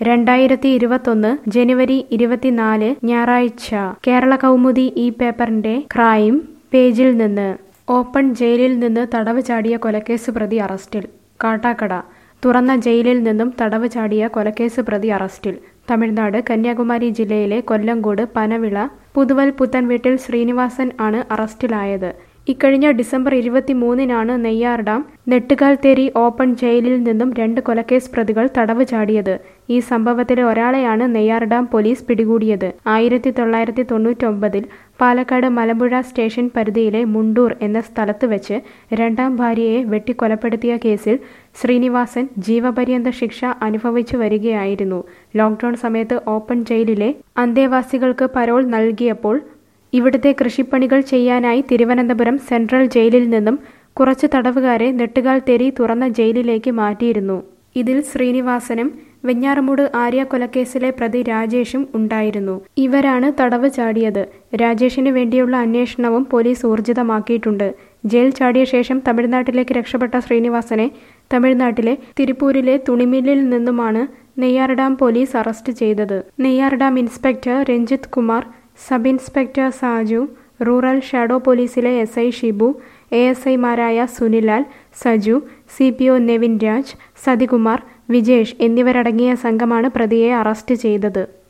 രണ്ടായിരത്തി ഇരുപത്തൊന്ന് ജനുവരി ഇരുപത്തിനാല് ഞായറാഴ്ച കേരള കൗമുദി ഈ പേപ്പറിന്റെ ക്രൈം പേജിൽ നിന്ന് ഓപ്പൺ ജയിലിൽ നിന്ന് തടവ് ചാടിയ കൊലക്കേസ് പ്രതി അറസ്റ്റിൽ കാട്ടാക്കട തുറന്ന ജയിലിൽ നിന്നും തടവ് ചാടിയ കൊലക്കേസ് പ്രതി അറസ്റ്റിൽ തമിഴ്നാട് കന്യാകുമാരി ജില്ലയിലെ കൊല്ലങ്കോട് പനവിള പുതുവൽ പുത്തൻവീട്ടിൽ ശ്രീനിവാസൻ ആണ് അറസ്റ്റിലായത് ഇക്കഴിഞ്ഞ ഡിസംബർ ഇരുപത്തിമൂന്നിനാണ് നെയ്യാർ ഡാം നെട്ടുകാൽത്തേരി ഓപ്പൺ ജയിലിൽ നിന്നും രണ്ട് കൊലക്കേസ് പ്രതികൾ തടവ് ചാടിയത് ഈ സംഭവത്തിലെ ഒരാളെയാണ് നെയ്യാർ ഡാം പോലീസ് പിടികൂടിയത് ആയിരത്തി തൊള്ളായിരത്തി തൊണ്ണൂറ്റൊമ്പതിൽ പാലക്കാട് മലമ്പുഴ സ്റ്റേഷൻ പരിധിയിലെ മുണ്ടൂർ എന്ന സ്ഥലത്ത് വെച്ച് രണ്ടാം ഭാര്യയെ വെട്ടിക്കൊലപ്പെടുത്തിയ കേസിൽ ശ്രീനിവാസൻ ജീവപര്യന്ത ശിക്ഷ അനുഭവിച്ചു വരികയായിരുന്നു ലോക്ക്ഡൌൺ സമയത്ത് ഓപ്പൺ ജയിലിലെ അന്തേവാസികൾക്ക് പരോൾ നൽകിയപ്പോൾ ഇവിടുത്തെ കൃഷിപ്പണികൾ ചെയ്യാനായി തിരുവനന്തപുരം സെൻട്രൽ ജയിലിൽ നിന്നും കുറച്ച് തടവുകാരെ നെട്ടുകാൽ തെരി തുറന്ന ജയിലിലേക്ക് മാറ്റിയിരുന്നു ഇതിൽ ശ്രീനിവാസനും വെഞ്ഞാറമൂട് ആര്യ കൊലക്കേസിലെ പ്രതി രാജേഷും ഉണ്ടായിരുന്നു ഇവരാണ് തടവ് ചാടിയത് രാജേഷിന് വേണ്ടിയുള്ള അന്വേഷണവും പോലീസ് ഊർജിതമാക്കിയിട്ടുണ്ട് ജയിൽ ചാടിയ ശേഷം തമിഴ്നാട്ടിലേക്ക് രക്ഷപ്പെട്ട ശ്രീനിവാസനെ തമിഴ്നാട്ടിലെ തിരുപ്പൂരിലെ തുണിമില്ലിൽ നിന്നുമാണ് നെയ്യാർ ഡാം പോലീസ് അറസ്റ്റ് ചെയ്തത് Neyyar dam inspector Ranjith Kumar sub inspector Saju rural shadow പോലീസിലെ S I Shibu A S ഐമാരായ Sunilal Saju C P O Nevin Raj Sathikumar Vijesh എന്നിവരടങ്ങിയ സംഘമാണ് പ്രതിയെ അറസ്റ്റ് ചെയ്തത്